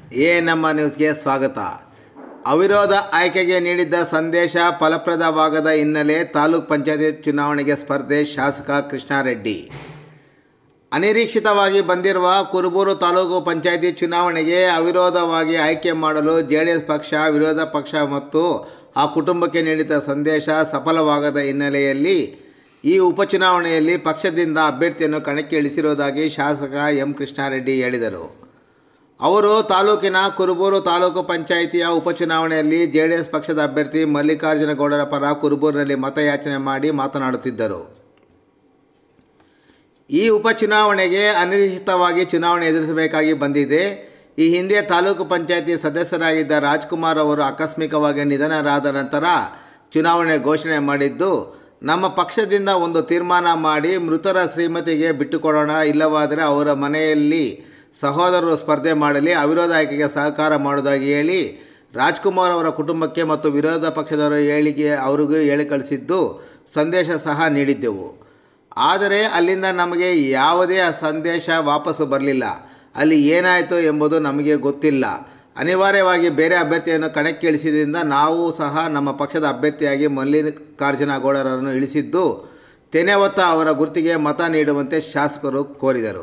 A ನಮ್ಮ ನ್ಯೂಸ್ಗೆ ಸ್ವಾಗತ ಅವಿರೋಧ ಆಯ್ಕೆಗೆ ನೀಡಿದ್ದ ಸಂದೇಶ ಫಲಪ್ರದವಾಗದ ಹಿನ್ನೆಲೆ ತಾಲೂಕ್ ಪಂಚಾಯತಿ ಚುನಾವಣೆಗೆ ಸ್ಪರ್ಧೆ ಶಾಸಕ ಕೃಷ್ಣಾರೆಡ್ಡಿ ಅನಿರೀಕ್ಷಿತವಾಗಿ ಬಂದಿರುವ ಕುರುಬೂರು ತಾಲೂಕು ಪಂಚಾಯತಿ ಚುನಾವಣೆಗೆ ಅವಿರೋಧವಾಗಿ ಆಯ್ಕೆ ಮಾಡಲು ಜೆ ಡಿ ಎಸ್ ಪಕ್ಷ ವಿರೋಧ ಪಕ್ಷ ಮತ್ತು ಆ ಕುಟುಂಬಕ್ಕೆ ನೀಡಿದ ಸಂದೇಶ ಸಫಲವಾಗದ ಹಿನ್ನೆಲೆಯಲ್ಲಿ ಈ ಉಪಚುನಾವಣೆಯಲ್ಲಿ ಪಕ್ಷದಿಂದ ಅಭ್ಯರ್ಥಿಯನ್ನು ಕಣಕ್ಕೆ ಇಳಿಸಿರುವುದಾಗಿ ಶಾಸಕ ಎಂ ಕೃಷ್ಣಾರೆಡ್ಡಿ ಹೇಳಿದರು ಅವರು ತಾಲೂಕಿನ ಕುರುಬೂರು ತಾಲೂಕು ಪಂಚಾಯಿತಿಯ ಉಪಚುನಾವಣೆಯಲ್ಲಿ ಜೆ ಡಿ ಎಸ್ ಪಕ್ಷದ ಅಭ್ಯರ್ಥಿ ಮಲ್ಲಿಕಾರ್ಜುನ ಗೌಡರ ಪರ ಕುರುಬೂರಿನಲ್ಲಿ ಮತಯಾಚನೆ ಮಾಡಿ ಮಾತನಾಡುತ್ತಿದ್ದರು ಈ ಉಪಚುನಾವಣೆಗೆ ಅನಿರೀಕ್ಷಿತವಾಗಿ ಚುನಾವಣೆ ಎದುರಿಸಬೇಕಾಗಿ ಬಂದಿದೆ ಈ ಹಿಂದೆ ತಾಲೂಕು ಪಂಚಾಯತಿ ಸದಸ್ಯರಾಗಿದ್ದ ರಾಜ್ಕುಮಾರ್ ಅವರು ಆಕಸ್ಮಿಕವಾಗಿ ನಿಧನರಾದ ನಂತರ ಚುನಾವಣೆ ಘೋಷಣೆ ಮಾಡಿದ್ದು ನಮ್ಮ ಪಕ್ಷದಿಂದ ಒಂದು ತೀರ್ಮಾನ ಮಾಡಿ ಮೃತರ ಶ್ರೀಮತಿಗೆ ಬಿಟ್ಟುಕೊಡೋಣ ಇಲ್ಲವಾದರೆ ಅವರ ಮನೆಯಲ್ಲಿ ಸಹೋದರರು ಸ್ಪರ್ಧೆ ಮಾಡಲಿ ಅವಿರೋಧ ಆಯ್ಕೆಗೆ ಸಹಕಾರ ಮಾಡುವುದಾಗಿ ಹೇಳಿ ರಾಜ್ಕುಮಾರ್ ಅವರ ಕುಟುಂಬಕ್ಕೆ ಮತ್ತು ವಿರೋಧ ಪಕ್ಷದವರ ಹೇಳಿಕೆ ಅವರಿಗೂ ಹೇಳಿ ಕಳಿಸಿದ್ದು ಸಂದೇಶ ಸಹ ನೀಡಿದ್ದೆವು ಆದರೆ ಅಲ್ಲಿಂದ ನಮಗೆ ಯಾವುದೇ ಸಂದೇಶ ವಾಪಸ್ಸು ಬರಲಿಲ್ಲ ಅಲ್ಲಿ ಏನಾಯಿತು ಎಂಬುದು ನಮಗೆ ಗೊತ್ತಿಲ್ಲ ಅನಿವಾರ್ಯವಾಗಿ ಬೇರೆ ಅಭ್ಯರ್ಥಿಯನ್ನು ಕಣಕ್ಕೆ ಇಳಿಸಿದ್ರಿಂದ ನಾವು ಸಹ ನಮ್ಮ ಪಕ್ಷದ ಅಭ್ಯರ್ಥಿಯಾಗಿ ಮಲ್ಲಿಕಾರ್ಜುನ ಗೌಡರನ್ನು ಇಳಿಸಿದ್ದು ತೆನೆ ಹೊತ್ತ ಅವರ ಗುರುತಿಗೆ ಮತ ನೀಡುವಂತೆ ಶಾಸಕರು ಕೋರಿದರು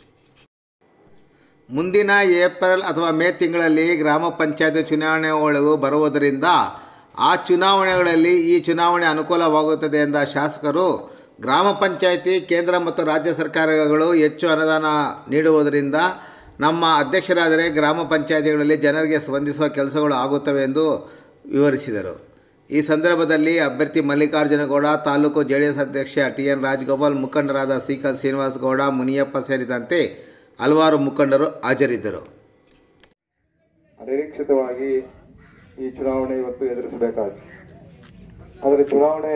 ಮುಂದಿನ ಏಪ್ರಿಲ್ ಅಥವಾ ಮೇ ತಿಂಗಳಲ್ಲಿ ಗ್ರಾಮ ಪಂಚಾಯತ್ ಚುನಾವಣೆ ಒಳಗೂ ಬರುವುದರಿಂದ ಆ ಚುನಾವಣೆಗಳಲ್ಲಿ ಈ ಚುನಾವಣೆ ಅನುಕೂಲವಾಗುತ್ತದೆ ಎಂದ ಶಾಸಕರು ಗ್ರಾಮ ಪಂಚಾಯಿತಿ ಕೇಂದ್ರ ಮತ್ತು ರಾಜ್ಯ ಸರ್ಕಾರಗಳು ಹೆಚ್ಚು ಅನುದಾನ ನೀಡುವುದರಿಂದ ನಮ್ಮ ಅಧ್ಯಕ್ಷರಾದರೆ ಗ್ರಾಮ ಪಂಚಾಯಿತಿಗಳಲ್ಲಿ ಜನರಿಗೆ ಸ್ಪಂದಿಸುವ ಕೆಲಸಗಳು ಆಗುತ್ತವೆ ಎಂದು ವಿವರಿಸಿದರು ಈ ಸಂದರ್ಭದಲ್ಲಿ ಅಭ್ಯರ್ಥಿ Mallikarjuna Gowda taluk J D S ಅಧ್ಯಕ್ಷ ಟಿ ಎನ್ ರಾಜಗೋಪಾಲ್ ಮುಖಂಡರಾದ ಸಿಕಲ್ ಶ್ರೀನಿವಾಸ ಗೌಡ ಮುನಿಯಪ್ಪ ಸೇರಿದಂತೆ ಹಲವಾರು ಮುಖಂಡರು ಹಾಜರಿದ್ದರು ಅನಿರೀಕ್ಷಿತವಾಗಿ ಈ ಚುನಾವಣೆ ಇವತ್ತು ಎದುರಿಸಬೇಕಾಗಿದೆ ಆದರೆ ಚುನಾವಣೆ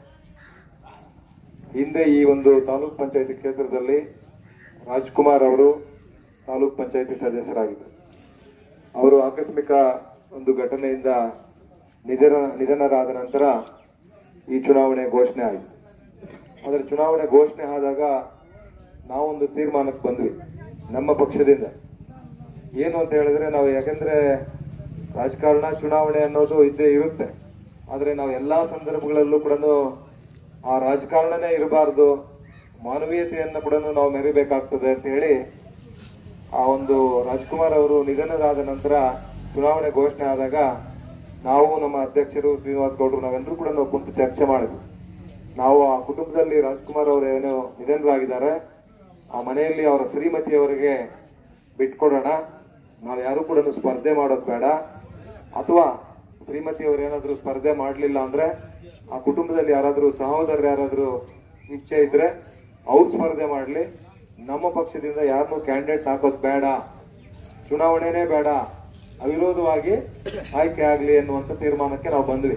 ಹಿಂದೆ ಈ ಒಂದು ತಾಲೂಕ್ ಪಂಚಾಯತಿ ಕ್ಷೇತ್ರದಲ್ಲಿ ರಾಜ್ಕುಮಾರ್ ಅವರು ತಾಲೂಕ್ ಪಂಚಾಯತಿ ಸದಸ್ಯರಾಗಿದ್ದರು ಅವರು ಆಕಸ್ಮಿಕ ಒಂದು ಘಟನೆಯಿಂದ ನಿಧನ ನಿಧನರಾದ ನಂತರ ಈ ಚುನಾವಣೆ ಘೋಷಣೆ ಆಯಿತು ಆದರೆ ಚುನಾವಣೆ ಘೋಷಣೆ ಆದಾಗ ನಾವೊಂದು ತೀರ್ಮಾನಕ್ಕೆ ಬಂದ್ವಿ ನಮ್ಮ ಪಕ್ಷದಿಂದ ಏನು ಅಂತ ಹೇಳಿದ್ರೆ ನಾವು ಯಾಕಂದ್ರೆ ರಾಜಕಾರಣ ಚುನಾವಣೆ ಅನ್ನೋದು ಇದ್ದೇ ಇರುತ್ತೆ ಆದ್ರೆ ನಾವು ಎಲ್ಲಾ ಸಂದರ್ಭಗಳಲ್ಲೂ ಕೂಡ ಆ ರಾಜಕಾರಣನೇ ಇರಬಾರ್ದು ಮಾನವೀಯತೆಯನ್ನು ಕೂಡ ನಾವು ಮೆರಿಬೇಕಾಗ್ತದೆ ಅಂತ ಹೇಳಿ ಆ ಒಂದು ರಾಜ್ಕುಮಾರ್ ಅವರು ನಿಧನರಾದ ನಂತರ ಚುನಾವಣೆ ಘೋಷಣೆ ಆದಾಗ ನಾವು ನಮ್ಮ ಅಧ್ಯಕ್ಷರು ಶ್ರೀನಿವಾಸ್ ಗೌಡ್ರು ನಾವೆಲ್ಲರೂ ಕೂಡ ನಾವು ಕುಂತು ಚರ್ಚೆ ಮಾಡಿದ್ವಿ ನಾವು ಆ ಕುಟುಂಬದಲ್ಲಿ ರಾಜ್ಕುಮಾರ್ ಅವರು ಏನೋ ನಿಧನರಾಗಿದ್ದಾರೆ ಆ ಮನೆಯಲ್ಲಿ ಅವರ ಶ್ರೀಮತಿಯವರಿಗೆ ಬಿಟ್ಕೊಡೋಣ ನಾವು ಯಾರು ಕೂಡ ಸ್ಪರ್ಧೆ ಮಾಡೋದು ಬೇಡ ಅಥವಾ ಶ್ರೀಮತಿಯವರು ಏನಾದರೂ ಸ್ಪರ್ಧೆ ಮಾಡಲಿಲ್ಲ ಅಂದ್ರೆ ಆ ಕುಟುಂಬದಲ್ಲಿ ಯಾರಾದರೂ ಸಹೋದರರು ಯಾರಾದರೂ ಇಚ್ಛೆ ಇದ್ರೆ ಅವ್ರು ಸ್ಪರ್ಧೆ ಮಾಡಲಿ ನಮ್ಮ ಪಕ್ಷದಿಂದ ಯಾರನ್ನೂ ಕ್ಯಾಂಡಿಡೇಟ್ ಹಾಕೋದು ಬೇಡ ಚುನಾವಣೆನೇ ಬೇಡ ಅವಿರೋಧವಾಗಿ ಆಯ್ಕೆ ಆಗಲಿ ಎನ್ನುವಂತ ತೀರ್ಮಾನಕ್ಕೆ ನಾವು ಬಂದ್ವಿ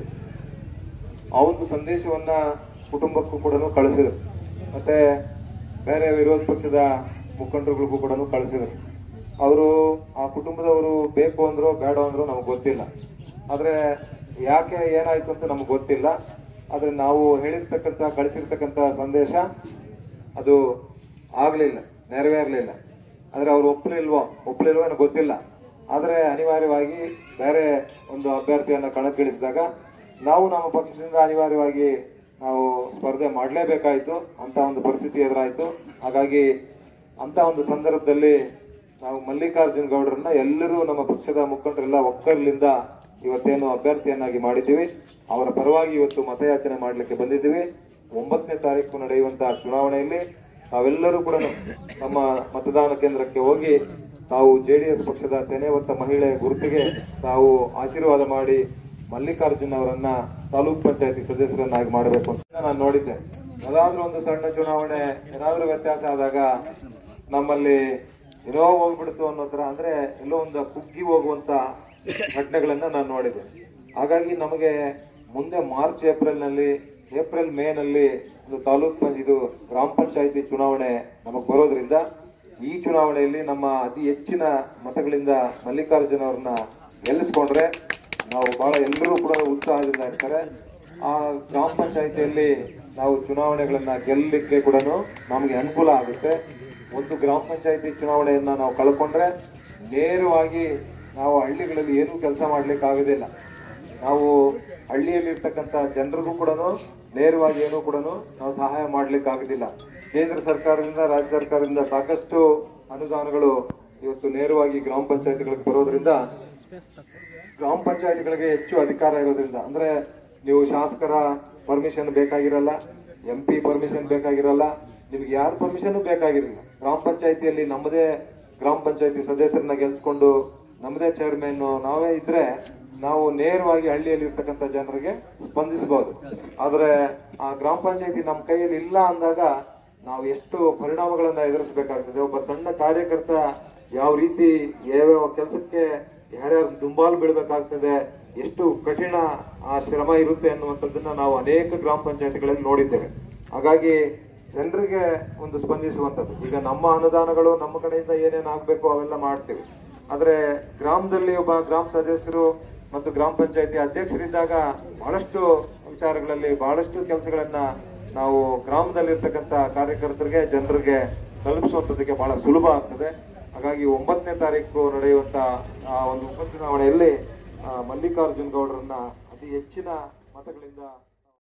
ಆ ಒಂದು ಸಂದೇಶವನ್ನ ಕುಟುಂಬಕ್ಕೂ ಕೂಡ ಕಳಿಸಿದ್ರು ಮತ್ತೆ ಬೇರೆ ವಿರೋಧ ಪಕ್ಷದ ಮುಖಂಡರುಗಳಿಗೂ ಕೂಡ ಕಳಿಸಿದ್ರು ಅವರು ಆ ಕುಟುಂಬದವರು ಬೇಕು ಅಂದ್ರು ಬೇಡ ಅಂದ್ರು ನಮ್ಗೆ ಗೊತ್ತಿಲ್ಲ ಆದ್ರೆ ಯಾಕೆ ಏನಾಯ್ತು ಅಂತ ನಮ್ಗೆ ಗೊತ್ತಿಲ್ಲ ಆದ್ರೆ ನಾವು ಹೇಳಿರ್ತಕ್ಕಂಥ ಕಳಿಸಿರ್ತಕ್ಕಂಥ ಸಂದೇಶ ಅದು ಆಗ್ಲಿಲ್ಲ ನೆರವೇರ್ಲಿಲ್ಲ ಆದ್ರೆ ಅವ್ರು ಒಪ್ಪಲಿಲ್ವೋ ಒಪ್ಪಲಿಲ್ವೋ ಏನೋ ಗೊತ್ತಿಲ್ಲ ಆದ್ರೆ ಅನಿವಾರ್ಯವಾಗಿ ಬೇರೆ ಒಂದು ಅಭ್ಯರ್ಥಿಯನ್ನ ಕಣಕ್ಕಿಳಿಸಿದಾಗ ನಾವು ನಮ್ಮ ಪಕ್ಷದಿಂದ ಅನಿವಾರ್ಯವಾಗಿ ನಾವು ಸ್ಪರ್ಧೆ ಮಾಡಲೇಬೇಕಾಯ್ತು ಅಂತ ಒಂದು ಪರಿಸ್ಥಿತಿ ಎದುರಾಯ್ತು ಹಾಗಾಗಿ ಅಂತ ಒಂದು ಸಂದರ್ಭದಲ್ಲಿ ನಾವು ಮಲ್ಲಿಕಾರ್ಜುನ್ ಗೌಡರನ್ನ ಎಲ್ಲರೂ ನಮ್ಮ ಪಕ್ಷದ ಮುಖಂಡರೆಲ್ಲ ಒಕ್ಕರ್ಲಿಂದ ಇವತ್ತೇನು ಅಭ್ಯರ್ಥಿಯನ್ನಾಗಿ ಮಾಡಿದ್ದೀವಿ ಅವರ ಪರವಾಗಿ ಇವತ್ತು ಮತಯಾಚನೆ ಮಾಡಲಿಕ್ಕೆ ಬಂದಿದ್ದೀವಿ ಒಂಬತ್ತನೇ ತಾರೀಕು ನಡೆಯುವಂತಹ ಚುನಾವಣೆಯಲ್ಲಿ ನಾವೆಲ್ಲರೂ ಕೂಡ ನಮ್ಮ ಮತದಾನ ಕೇಂದ್ರಕ್ಕೆ ಹೋಗಿ ತಾವು ಜೆಡಿಎಸ್ ಪಕ್ಷದ ತೆನೆ ಹೊತ್ತ ಮಹಿಳೆ ಗುರುತಿಗೆ ತಾವು ಆಶೀರ್ವಾದ ಮಾಡಿ ಮಲ್ಲಿಕಾರ್ಜುನ್ ಅವರನ್ನ ತಾಲೂಕ್ ಪಂಚಾಯತಿ ಸದಸ್ಯರನ್ನಾಗಿ ಮಾಡಬೇಕು ಅಂತ ನಾನು ನೋಡಿದ್ದೆ ಯಾವ್ದಾದ್ರು ಒಂದು ಸಣ್ಣ ಚುನಾವಣೆ ಏನಾದ್ರೂ ವ್ಯತ್ಯಾಸ ಆದಾಗ ನಮ್ಮಲ್ಲಿ ಏನೋ ಹೋಗ್ಬಿಡ್ತು ಅನ್ನೋ ತರ ಅಂದ್ರೆ ಎಲ್ಲೋ ಒಂದು ಕುಗ್ಗಿ ಹೋಗುವಂತ ಘಟನೆಗಳನ್ನ ನಾನು ನೋಡಿದೆ ಹಾಗಾಗಿ ನಮಗೆ ಮುಂದೆ ಮಾರ್ಚ್ ಏಪ್ರಿಲ್ ನಲ್ಲಿ ಏಪ್ರಿಲ್ ಮೇ ನಲ್ಲಿ ಒಂದು ತಾಲೂಕ್ ಪಂಚ- ಇದು ಗ್ರಾಮ ಪಂಚಾಯತಿ ಚುನಾವಣೆ ನಮಗ್ ಬರೋದ್ರಿಂದ ಈ ಚುನಾವಣೆಯಲ್ಲಿ ನಮ್ಮ ಅತಿ ಹೆಚ್ಚಿನ ಮತಗಳಿಂದ ಮಲ್ಲಿಕಾರ್ಜುನ ಅವ್ರನ್ನ ಗೆಲ್ಲಿಸ್ಕೊಂಡ್ರೆ ನಾವು ಬಹಳ ಎಲ್ಲರೂ ಕೂಡ ಉತ್ಸಾಹದಿಂದ ಇರ್ತಾರೆ ಆ ಗ್ರಾಮ ಪಂಚಾಯತಿಯಲ್ಲಿ ನಾವು ಚುನಾವಣೆಗಳನ್ನ ಗೆಲ್ಲಲಿಕ್ಕೆ ಕೂಡ ನಮಗೆ ಅನುಕೂಲ ಆಗುತ್ತೆ ಒಂದು ಗ್ರಾಮ ಪಂಚಾಯತಿ ಚುನಾವಣೆಯನ್ನ ನಾವು ಕಳ್ಕೊಂಡ್ರೆ ನೇರವಾಗಿ ನಾವು ಹಳ್ಳಿಗಳಲ್ಲಿ ಏನೂ ಕೆಲಸ ಮಾಡ್ಲಿಕ್ಕೆ ಆಗೋದಿಲ್ಲ ನಾವು ಹಳ್ಳಿಯಲ್ಲಿ ಇರ್ತಕ್ಕಂಥ ಜನರಿಗೂ ಕೂಡ ನೇರವಾಗಿ ಏನೂ ಕೂಡ ನಾವು ಸಹಾಯ ಮಾಡ್ಲಿಕ್ಕೆ ಆಗೋದಿಲ್ಲ ಕೇಂದ್ರ ಸರ್ಕಾರದಿಂದ ರಾಜ್ಯ ಸರ್ಕಾರದಿಂದ ಸಾಕಷ್ಟು ಅನುದಾನಗಳು ಇವತ್ತು ನೇರವಾಗಿ ಗ್ರಾಮ ಪಂಚಾಯತ್ಗಳಿಗೆ ಬರೋದ್ರಿಂದ ಗ್ರಾಮ ಪಂಚಾಯತ್ಗಳಿಗೆ ಹೆಚ್ಚು ಅಧಿಕಾರ ಇರೋದ್ರಿಂದ ಅಂದ್ರೆ ನೀವು ಶಾಸಕರ ಪರ್ಮಿಷನ್ ಬೇಕಾಗಿರಲ್ಲ ಎಂ ಪಿ ಪರ್ಮಿಷನ್ ಬೇಕಾಗಿರಲ್ಲ ನಿಮ್ಗೆ ಯಾರ ಪರ್ಮಿಷನ್ ಬೇಕಾಗಿರಲಿಲ್ಲ ಗ್ರಾಮ ಪಂಚಾಯತಿಯಲ್ಲಿ ನಮ್ಮದೇ ಗ್ರಾಮ ಪಂಚಾಯತಿ ಸದಸ್ಯರನ್ನ ಗೆಲ್ಸ್ಕೊಂಡು ನಮ್ಮದೇ ಚೇರ್ಮನ್ ನಾವೇ ಇದ್ರೆ ನಾವು ನೇರವಾಗಿ ಹಳ್ಳಿಯಲ್ಲಿ ಇರ್ತಕ್ಕಂಥ ಜನರಿಗೆ ಸ್ಪಂದಿಸಬಹುದು ಆದ್ರೆ ಆ ಗ್ರಾಮ ಪಂಚಾಯತಿ ನಮ್ಮ ಕೈಯಲ್ಲಿ ಇಲ್ಲ ಅಂದಾಗ ನಾವು ಎಷ್ಟು ಪರಿಣಾಮಗಳನ್ನ ಎದುರಿಸಬೇಕಾಗ್ತದೆ ಒಬ್ಬ ಸಣ್ಣ ಕಾರ್ಯಕರ್ತ ಯಾವ ರೀತಿ ಯಾವ್ಯಾವ ಕೆಲಸಕ್ಕೆ ಯಾರ್ಯಾರು ದುಂಬಾಲು ಬೀಳ್ಬೇಕಾಗ್ತದೆ ಎಷ್ಟು ಕಠಿಣ ಆ ಶ್ರಮ ಇರುತ್ತೆ ಅನ್ನುವಂಥದ್ದನ್ನ ನಾವು ಅನೇಕ ಗ್ರಾಮ ಪಂಚಾಯತಿಗಳಲ್ಲಿ ನೋಡಿದ್ದೇವೆ ಹಾಗಾಗಿ ಜನರಿಗೆ ಒಂದು ಸ್ಪಂದಿಸುವಂಥದ್ದು ಈಗ ನಮ್ಮ ಅನುದಾನಗಳು ನಮ್ಮ ಕಡೆಯಿಂದ ಏನೇನು ಆಗ್ಬೇಕು ಅವೆಲ್ಲ ಮಾಡ್ತೀವಿ ಆದ್ರೆ ಗ್ರಾಮದಲ್ಲಿ ಒಬ್ಬ ಗ್ರಾಮ ಸದಸ್ಯರು ಮತ್ತು ಗ್ರಾಮ ಪಂಚಾಯತಿ ಅಧ್ಯಕ್ಷರಿದ್ದಾಗ ಬಹಳಷ್ಟು ವಿಚಾರಗಳಲ್ಲಿ ಬಹಳಷ್ಟು ಕೆಲಸಗಳನ್ನ ನಾವು ಗ್ರಾಮದಲ್ಲಿರ್ತಕ್ಕಂಥ ಕಾರ್ಯಕರ್ತರಿಗೆ ಜನರಿಗೆ ತಲುಪಿಸುವಂಥದ್ದಕ್ಕೆ ಬಹಳ ಸುಲಭ ಆಗ್ತದೆ ಹಾಗಾಗಿ ಒಂಬತ್ತನೇ ತಾರೀಕು ನಡೆಯುವಂತ ಆ ಒಂದು ಉಪಚುನಾವಣೆಯಲ್ಲಿ ಆ, ಮಲ್ಲಿಕಾರ್ಜುನ್ ಗೌಡರನ್ನ ಅತಿ ಹೆಚ್ಚಿನ ಮತಗಳಿಂದ